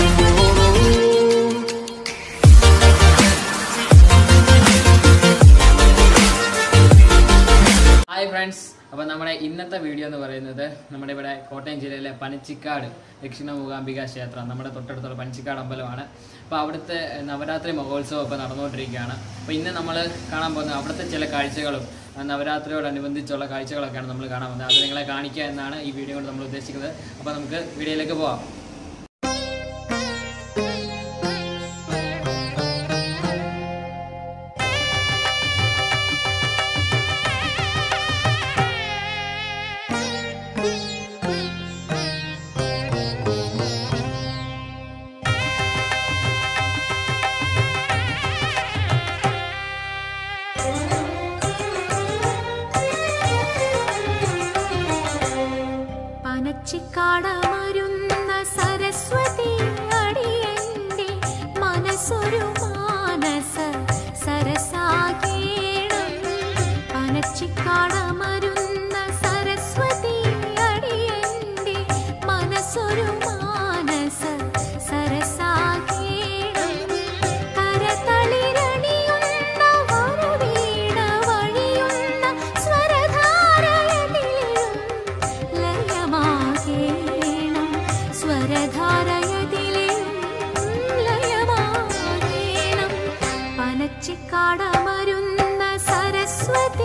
hi friends അപ്പോൾ നമ്മുടെ ഇന്നത്തെ വീഡിയോ എന്ന് പറയുന്നത് നമ്മുടെ ഇവിടെ കോട്ടയം ജില്ലയിലെ പനച്ചിക്കാട് ദക്ഷിണ മൂകാംബിക ക്ഷേത്രം നമ്മുടെ തൊട്ടടുത്തുള്ള പനച്ചിക്കാട് അമ്പലമാണ് അപ്പോൾ അവിടുത്തെ നവരാത്രി മഹോത്സവം ഇപ്പോൾ നടന്നുകൊണ്ടിരിക്കുകയാണ് അപ്പോൾ ഇന്ന് നമ്മൾ കാണാൻ പോകുന്നത് അവിടുത്തെ ചില കാഴ്ചകളും ആ നവരാത്രിയോടനുബന്ധിച്ചുള്ള കാഴ്ചകളൊക്കെയാണ് നമ്മൾ കാണാൻ പോകുന്നത് അത് നിങ്ങളെ കാണിക്കുക എന്നാണ് ഈ വീഡിയോ കൊണ്ട് നമ്മൾ ഉദ്ദേശിക്കുന്നത് അപ്പോൾ നമുക്ക് വീഡിയോയിലേക്ക് പോവാം പനച്ചിക്കാടമരുന്ന സരസ്വതി അടിയന്റെ മനസ്സൊരു മാനസ സരസാകേണം പനച്ചിക്കാടമരുന്ന സരസ്വതി അടിയന്റെ മനസ്സൊരു മാനസ സരസാകേണം കരതളിരണിയുന്ന വരവീണ വഴിയുന്ന സ്വരധാരയതിലും ലയമാകേണം സ്വരധാരയതിലും ലയമാകേണം പനച്ചിക്കാടമരുന്ന സരസ്വതി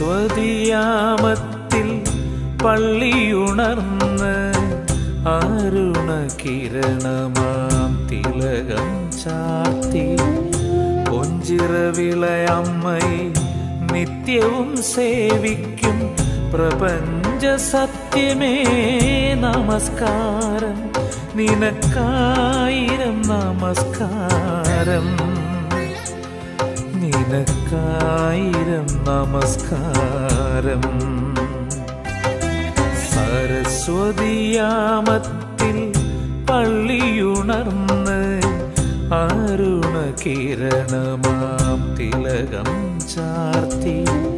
സരസ്വതിയാമത്തിൽ പള്ളിയുണർന്ന് അരുണകിരണമാം തിലകം ചാർത്തി കൊഞ്ചിറവിളയമ്മയെ നിത്യവും സേവിക്കും പ്രപഞ്ച സത്യമേ നമസ്കാരം നിനക്കായിരം നമസ്കാരം നിനക്കായിരം നമസ്കാരം സരസ്വതിയാമത്തിൽ പള്ളിയുണർന്ന് അരുണകിരണമാം തിലകം ചാർത്തി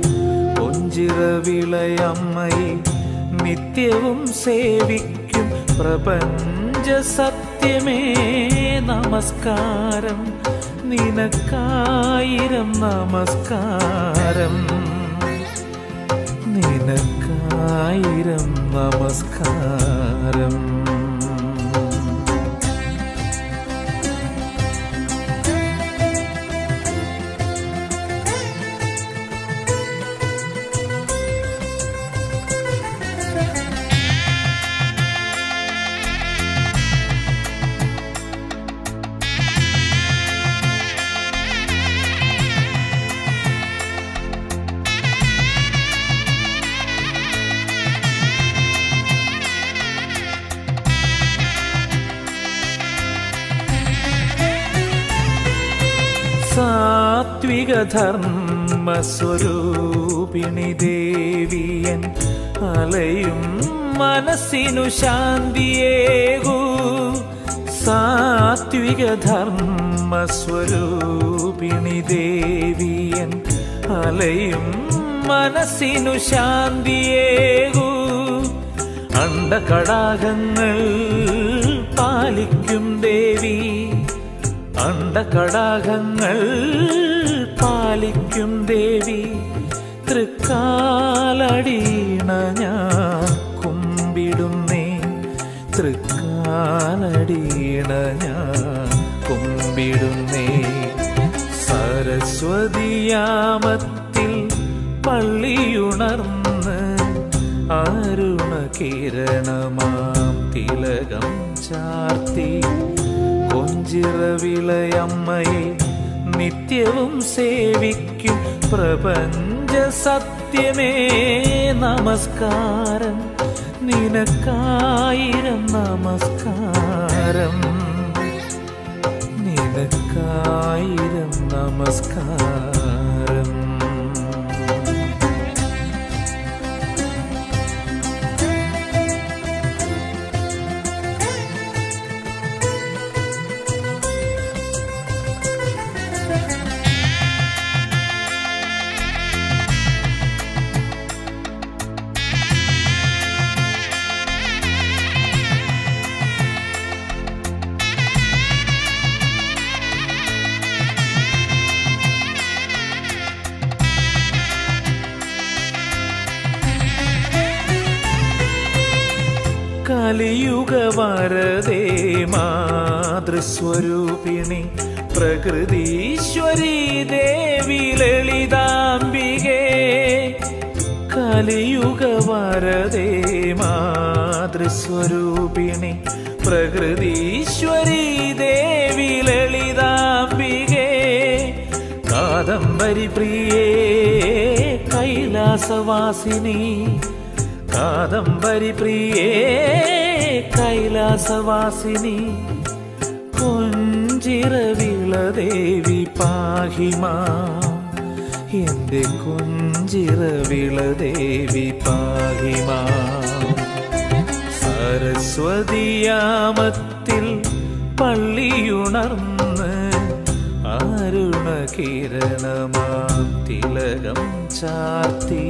കൊഞ്ചിറവിളയമ്മയെ നിത്യവും സേവിക്കും പ്രപഞ്ച സത്യമേ നമസ്കാരം നിനക്കായിരം നമസ്കാരം നിനക്കായിരം നമസ്കാരം സാത്വിക ധർമ്മ സ്വരൂപിണി ദേവിയൻ അലയും മനസ്സിനു ശാന്തിയേകൂ സാത്വിക ധർമ്മ സ്വരൂപിണി ദേവിയൻ അലയും മനസ്സിനു ശാന്തിയേകൂ അണ്ടകടാകങ്ങൾ പാലിക്കും ദേവി അണ്ടകടാകങ്ങൾ പാലിക്കും ദേവി തൃക്കാലടീണ ഞാൻ കുമ്പിടുന്നേ തൃക്കാലടീണ ഞാൻ കുമ്പിടുന്നേ സരസ്വതിയാമത്തിൽ പള്ളിയുണർന്ന് അരുണകിരണമാം തിലകം ചാർത്തി കൊഞ്ചിറവിളയമ്മയെ നിത്യവും സേവിക്കും പ്രപഞ്ച സത്യമേ നമസ്കാരം നിനക്കായിരം നമസ്കാരം നിനക്കായിരം നമസ്കാരം കലിയുഗ വരദേ മാതൃസ്വരൂപിണി പ്രകൃതീശ്വരി ദേവി ലളിതാംബികേ കലിയുഗ വരദേ മാതൃസ്വരൂപിണി പ്രകൃതീശ്വരി ദേവി ലളിതാംബികേ കാദംബരി പ്രിയേ കൈലാസവാസിനി കാദംബരി പ്രിയേ കൈലാസവാസിനി കൊഞ്ചിറവിളദേവി പാഹിമാ എന്റെ കൊഞ്ചിറവിളദേവി പാഹിമാ സരസ്വതിയാമത്തിൽ പള്ളിയുണർന്ന് അരുണകിരണമാം തിലകം ചാർത്തി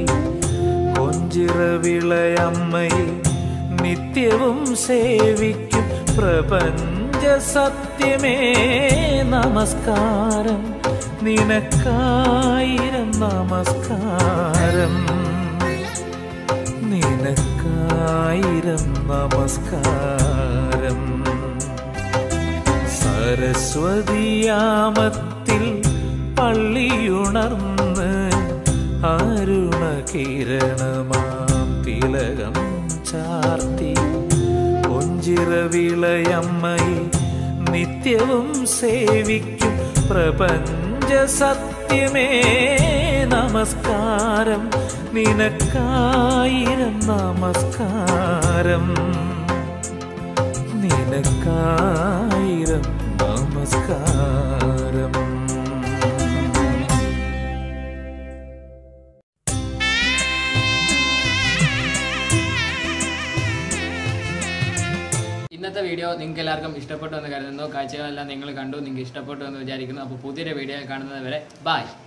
കൊഞ്ചിറവിളയമ്മയെ നിത്യവും സേവിക്കും പ്രപഞ്ച സത്യമേ നമസ്കാരം നിനക്കായിരം നമസ്കാരം നിനക്കായിരം നമസ്കാരം സരസ്വതിയാമത്തിൽ പള്ളിയുണർന്ന് അരുണ കിരണമാം തിലകം ചാർത്തി കൊഞ്ചിറവിളയമ്മയെ നിത്യവും സേവിക്കും പ്രപഞ്ച സത്യമേ നമസ്കാരം നിനക്കായിരം നമസ്കാരം നിനക്കായിരം നമസ്കാരം ഇന്നത്തെ വീഡിയോ നിങ്ങൾക്ക് എല്ലാവർക്കും ഇഷ്ടപ്പെട്ടു എന്ന് കരുതുന്നു കാഴ്ചകളെല്ലാം നിങ്ങൾ കണ്ടു നിങ്ങൾക്ക് ഇഷ്ടപ്പെട്ടു എന്ന് വിചാരിക്കുന്നു അപ്പോൾ പുതിയൊരു വീഡിയോ കാണുന്നത് വരെ ബൈ